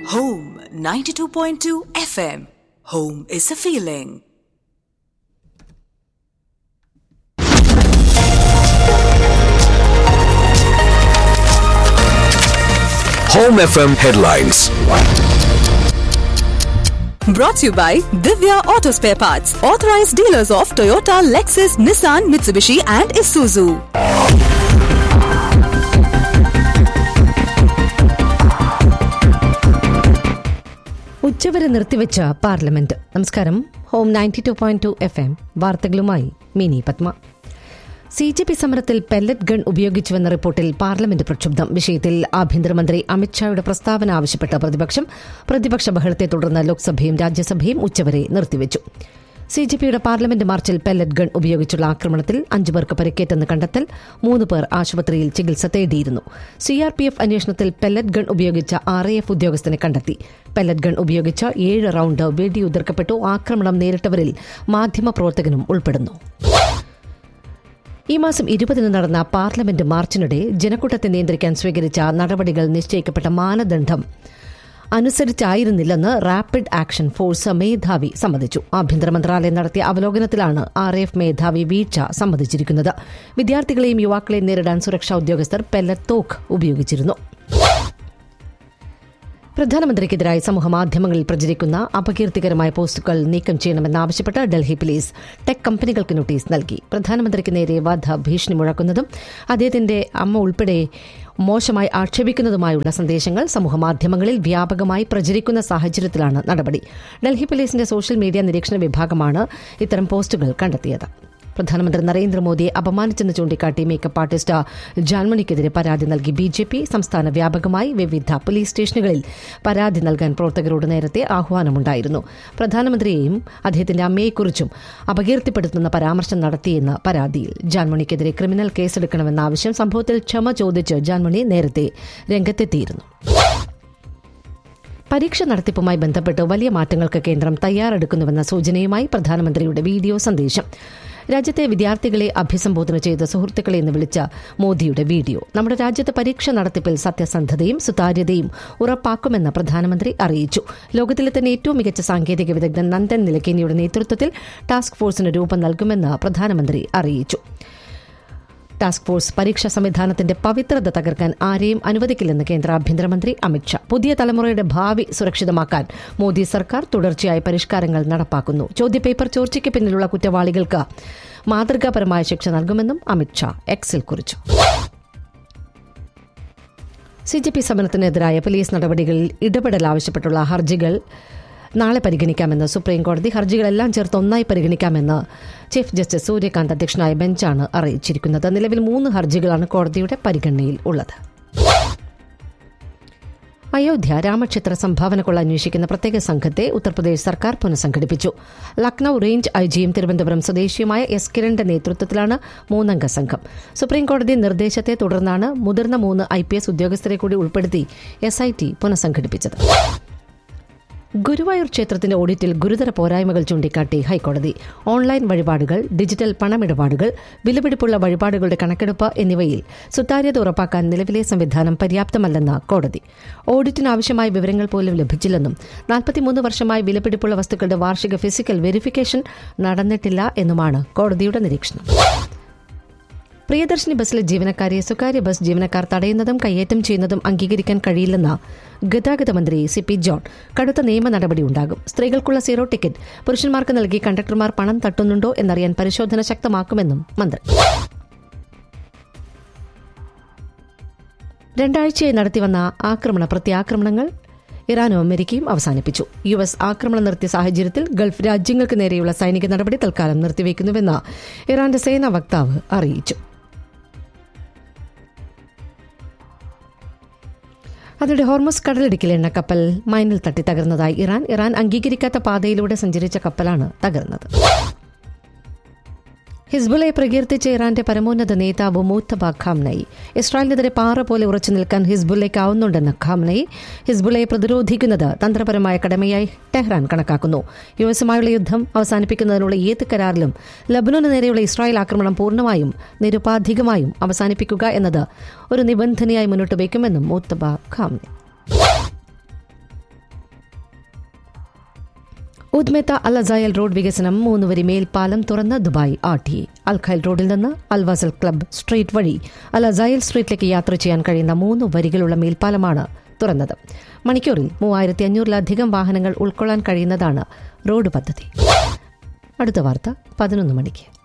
Home 92.2 FM. Home is a feeling. Home FM headlines. Brought to you by Divya Auto Spare Parts, authorized dealers of Toyota, Lexus, Nissan, Mitsubishi, and Isuzu. ഉച്ചവരെ നിർത്തിവെച്ച parliament നമസ്കാരം home ninety two point two F M വാർത്തകളുമായി Mini Padma C J P സമരത്തിൽ pellet gun ഉപയോഗിച്ചുവെന്ന റിപ്പോർട്ടിൽ parliament പ്രക്ഷുബ്ധം വിഷയത്തിൽ ആഭ്യന്തരമന്ത്രി അമിത്ഷായുടെ പ്രസ്താവന ആവശ്യപ്പെട്ട പ്രതിപക്ഷം പ്രതിപക്ഷ ബഹളത്തെ തുടർന്ന് ലോക്സഭയും രാജ്യസഭയും ഉച്ചവരെ നിർത്തിവെച്ചു സി ജെ പിയുടെ പാർലമെന്റ് മാർച്ചിൽ പെല്ലറ്റ് ഗൺ ഉപയോഗിച്ചുള്ള ആക്രമണത്തിൽ അഞ്ചു പേർക്ക് പരിക്കേറ്റെന്ന് കണ്ടെത്തൽ മൂന്ന് പേർ ആശുപത്രിയിൽ ചികിത്സ തേടിയിരുന്നു സിആർപിഎഫ് അന്വേഷണത്തിൽ പെല്ലറ്റ് ഗൺ ഉപയോഗിച്ച ആർ എഫ് ഉദ്യോഗസ്ഥനെ കണ്ടെത്തി പെല്ലറ്റ് ഗൺ ഉപയോഗിച്ച ഏഴ് റൌണ്ട് വെടിയുതിർക്കപ്പെട്ടു ആക്രമണം നേരിട്ടവരിൽ മാധ്യമപ്രവർത്തകനും ഉൾപ്പെടുന്നു ഈ മാസം ഇരുപതിന് നടന്ന പാർലമെന്റ് മാർച്ചിനിടെ ജനക്കൂട്ടത്തെ നിയന്ത്രിക്കാൻ സ്വീകരിച്ച നടപടികൾ നിശ്ചയിക്കപ്പെട്ട മാനദണ്ഡം അനുസരിച്ചായിരുന്നില്ലെന്ന് റാപ്പിഡ് ആക്ഷൻ ഫോഴ്സ് മേധാവി സമ്മതിച്ചു ആഭ്യന്തര മന്ത്രാലയം നടത്തിയ അവലോകനത്തിലാണ് ആർ എഫ് മേധാവി വീഴ്ച സമ്മതിച്ചിരിക്കുന്നത് വിദ്യാർത്ഥികളെയും യുവാക്കളെയും നേരിടാൻ സുരക്ഷാ ഉദ്യോഗസ്ഥർ പെല്ലറ്റ് തോക്ക് ഉപയോഗിച്ചിരുന്നു പ്രധാനമന്ത്രിക്കെതിരായി സമൂഹമാധ്യമങ്ങളിൽ പ്രചരിക്കുന്ന അപകീർത്തികരമായ പോസ്റ്റുകൾ നീക്കം ചെയ്യണമെന്നാവശ്യപ്പെട്ട് ഡൽഹി പോലീസ് ടെക് കമ്പനികൾക്ക് നോട്ടീസ് നൽകി പ്രധാനമന്ത്രിക്ക് നേരെ വധ ഭീഷണി മുഴക്കുന്നതും അദ്ദേഹത്തിന്റെ അമ്മ ഉൾപ്പെടെ മോശമായി ആക്ഷേപിക്കുന്നതുമായുള്ള സന്ദേശങ്ങൾ സമൂഹമാധ്യമങ്ങളിൽ വ്യാപകമായി പ്രചരിക്കുന്ന സാഹചര്യത്തിലാണ് നടപടി ഡൽഹി പോലീസിന്റെ സോഷ്യൽ മീഡിയ നിരീക്ഷണ വിഭാഗമാണ് ഇത്തരം പോസ്റ്റുകൾ കണ്ടെത്തിയത് പ്രധാനമന്ത്രി നരേന്ദ്രമോദിയെ അപമാനിച്ചെന്ന് ചൂണ്ടിക്കാട്ടി മേക്കപ്പ് ആർട്ടിസ്റ്റ് ജാൻമണിക്കെതിരെ പരാതി നൽകി ബി ജെ പി സംസ്ഥാന വ്യാപകമായി വിവിധ പോലീസ് സ്റ്റേഷനുകളിൽ പരാതി നൽകാൻ പ്രവർത്തകരോട് നേരത്തെ ആഹ്വാനമുണ്ടായിരുന്നു പ്രധാനമന്ത്രിയെയും അദ്ദേഹത്തിന്റെ അമ്മയെക്കുറിച്ചും അപകീർത്തിപ്പെടുത്തുന്ന പരാമർശം നടത്തിയെന്ന് പരാതിയിൽ ജാൻമണിക്കെതിരെ ക്രിമിനൽ കേസെടുക്കണമെന്ന ആവശ്യം സംഭവത്തിൽ ക്ഷമ ചോദിച്ച് ജാൻമണി നേരത്തെ രംഗത്തെത്തിയിരുന്നു പരീക്ഷ നടത്തിപ്പുമായി ബന്ധപ്പെട്ട് വലിയ മാറ്റങ്ങൾക്ക് കേന്ദ്രം തയ്യാറെടുക്കുന്നുവെന്ന സൂചനയുമായി പ്രധാനമന്ത്രിയുടെ വീഡിയോ സന്ദേശം രാജ്യത്തെ വിദ്യാർത്ഥികളെ അഭിസംബോധന ചെയ്ത സുഹൃത്തുക്കളെ എന്ന് വിളിച്ച മോദിയുടെ വീഡിയോ നമ്മുടെ രാജ്യത്തെ പരീക്ഷ നടത്തിപ്പിൽ സത്യസന്ധതയും സുതാര്യതയും ഉറപ്പാക്കുമെന്ന് പ്രധാനമന്ത്രി അറിയിച്ചു ലോകത്തിലെ തന്നെ ഏറ്റവും മികച്ച സാങ്കേതിക വിദഗ്ധൻ നന്ദൻ നിലക്കേനിയുടെ നേതൃത്വത്തിൽ ടാസ്ക് ഫോഴ്സിന് രൂപം നൽകുമെന്ന് പ്രധാനമന്ത്രി അറിയിച്ചു ടാസ്ക് ഫോഴ്സ് പരീക്ഷാ സംവിധാനത്തിന്റെ പവിത്രത തകർക്കാൻ ആരെയും അനുവദിക്കില്ലെന്ന് കേന്ദ്ര ആഭ്യന്തരമന്ത്രി അമിത്ഷാ പുതിയ തലമുറയുടെ ഭാവി സുരക്ഷിതമാക്കാൻ മോദി സർക്കാർ തുടർച്ചയായി പരിഷ്കാരങ്ങൾ നടപ്പാക്കുന്നു ചോദ്യപേപ്പർ ചോർച്ചയ്ക്ക് പിന്നിലുള്ള കുറ്റവാളികൾക്ക് മാതൃകാപരമായ ശിക്ഷ നൽകുമെന്നും അമിത്ഷാ എക്സിൽ കുറിച്ചു സി ജെ പി സമരത്തിനെതിരായ പോലീസ് നടപടികളിൽ ഇടപെടൽ ആവശ്യപ്പെട്ടുള്ള ഹർജികൾ നാളെ പരിഗണിക്കാമെന്ന് സുപ്രീംകോടതി ഹർജികളെല്ലാം ചേർത്ത് ഒന്നായി പരിഗണിക്കാമെന്ന് ചീഫ് ജസ്റ്റിസ് സൂര്യകാന്ത് അധ്യക്ഷനായ ബെഞ്ചാണ് അറിയിച്ചിരിക്കുന്നത് നിലവിൽ മൂന്ന് ഹർജികളാണ് കോടതിയുടെ പരിഗണനയിൽ ഉള്ളത് അയോധ്യ രാമക്ഷേത്ര സംഭാവനകൾ അന്വേഷിക്കുന്ന പ്രത്യേക സംഘത്തെ ഉത്തർപ്രദേശ് സർക്കാർ പുനഃസംഘടിപ്പിച്ചു ലക്നൌ റേഞ്ച് ഐജിയും തിരുവനന്തപുരം സ്വദേശിയുമായ എസ് കിരണിന്റെ നേതൃത്വത്തിലാണ് മൂന്നംഗ സംഘം സുപ്രീംകോടതി നിർദ്ദേശത്തെ തുടർന്നാണ് മുതിർന്ന മൂന്ന് ഐ പി എസ് ഉദ്യോഗസ്ഥരെ കൂടി ഉൾപ്പെടുത്തി എസ് ഐ ടി പുനഃസംഘടിപ്പിച്ചത് ഗുരുവായൂർ ക്ഷേത്രത്തിന്റെ ഓഡിറ്റിൽ ഗുരുതര പോരായ്മകൾ ചൂണ്ടിക്കാട്ടി ഹൈക്കോടതി ഓൺലൈൻ വഴിപാടുകൾ ഡിജിറ്റൽ പണമിടപാടുകൾ വിലപിടിപ്പുള്ള വഴിപാടുകളുടെ കണക്കെടുപ്പ് എന്നിവയിൽ സുതാര്യത ഉറപ്പാക്കാൻ നിലവിലെ സംവിധാനം പര്യാപ്തമല്ലെന്ന് കോടതി ഓഡിറ്റിന് ആവശ്യമായ വിവരങ്ങൾ പോലും ലഭിച്ചില്ലെന്നും നാൽപ്പത്തിമൂന്ന് വർഷമായി വിലപിടിപ്പുള്ള വസ്തുക്കളുടെ വാർഷിക ഫിസിക്കൽ വെരിഫിക്കേഷൻ നടന്നിട്ടില്ല എന്നുമാണ് കോടതിയുടെ നിരീക്ഷണം പ്രിയദർശിനി ബസ്സിലെ ജീവനക്കാരെ സ്വകാര്യ ബസ് ജീവനക്കാർ തടയുന്നതും കയ്യേറ്റം ചെയ്യുന്നതും അംഗീകരിക്കാൻ കഴിയില്ലെന്ന ഗതാഗത മന്ത്രി സി പി ജോൺ കടുത്ത നിയമ നടപടി ഉണ്ടാകും സ്ത്രീകൾക്കുള്ള സീറോ ടിക്കറ്റ് പുരുഷന്മാർക്ക് നൽകി കണ്ടക്ടർമാർ പണം തട്ടുന്നുണ്ടോ എന്നറിയാൻ പരിശോധന ശക്തമാക്കുമെന്നും മന്ത്രി രണ്ടാഴ്ചയായി നടത്തിവന്ന ആക്രമണ പ്രത്യാക്രമണങ്ങൾ ഇറാനും അമേരിക്കയും അവസാനിപ്പിച്ചു യു എസ് ആക്രമണം നടത്തിയ സാഹചര്യത്തിൽ ഗൾഫ് രാജ്യങ്ങൾക്ക് നേരെയുള്ള സൈനിക നടപടി തൽക്കാലം നിർത്തിവെക്കുന്നുവെന്ന് ഇറാന്റെ സേനാ വക്താവ് അറിയിച്ചു അതിനിടെ ഹോർമസ് കടലിടുക്കിൽ എണ്ണ കപ്പൽ മൈനിൽ തട്ടി തകർന്നതായി ഇറാൻ ഇറാൻ അംഗീകരിക്കാത്ത പാതയിലൂടെ സഞ്ചരിച്ച കപ്പലാണ് തകർന്നത് ഹിസ്ബുളയെ പ്രകീർത്തിച്ച ഇറാന്റെ പരമോന്നത നേതാവ് മൂത്തബ ഖാംനയി ഇസ്രായേലിനെതിരെ പാറ പോലെ ഉറച്ചു നിൽക്കാൻ ഹിസ്ബുള്ളയ്ക്കാവുന്നുണ്ടെന്ന് ഖാംനയി ഹിസ്ബുള്ളയെ പ്രതിരോധിക്കുന്നത് തന്ത്രപരമായ കടമയായി ടെഹ്റാൻ കണക്കാക്കുന്നു യു എസുമായുള്ള യുദ്ധം അവസാനിപ്പിക്കുന്നതിനുള്ള ഏത് കരാറിലും ലബനോന് നേരെയുള്ള ഇസ്രായേൽ ആക്രമണം പൂർണ്ണമായും നിരുപാധികമായും അവസാനിപ്പിക്കുക എന്നത് ഒരു നിബന്ധനയായി മുന്നോട്ട് വയ്ക്കുമെന്നും മൂത്തബ ഖാംനയി ഉദ്മേത്ത അൽ അസായൽ റോഡ് വികസനം മൂന്നുവരി മേൽപ്പാലം തുറന്ന് ദുബായ് ആർ ടി അൽഖൈൽ റോഡിൽ നിന്ന് അൽവാസൽ ക്ലബ് സ്ട്രീറ്റ് വഴി അൽ അസായൽ സ്ട്രീറ്റിലേക്ക് യാത്ര ചെയ്യാൻ കഴിയുന്ന മൂന്ന് വരികളുള്ള മേൽപ്പാലമാണ് തുറന്നത് മണിക്കൂറിൽ മൂവായിരത്തി അഞ്ഞൂറിലധികം വാഹനങ്ങൾ ഉൾക്കൊള്ളാൻ കഴിയുന്നതാണ് റോഡ് പദ്ധതി അടുത്ത വാർത്ത പതിനൊന്ന് മണിക്ക്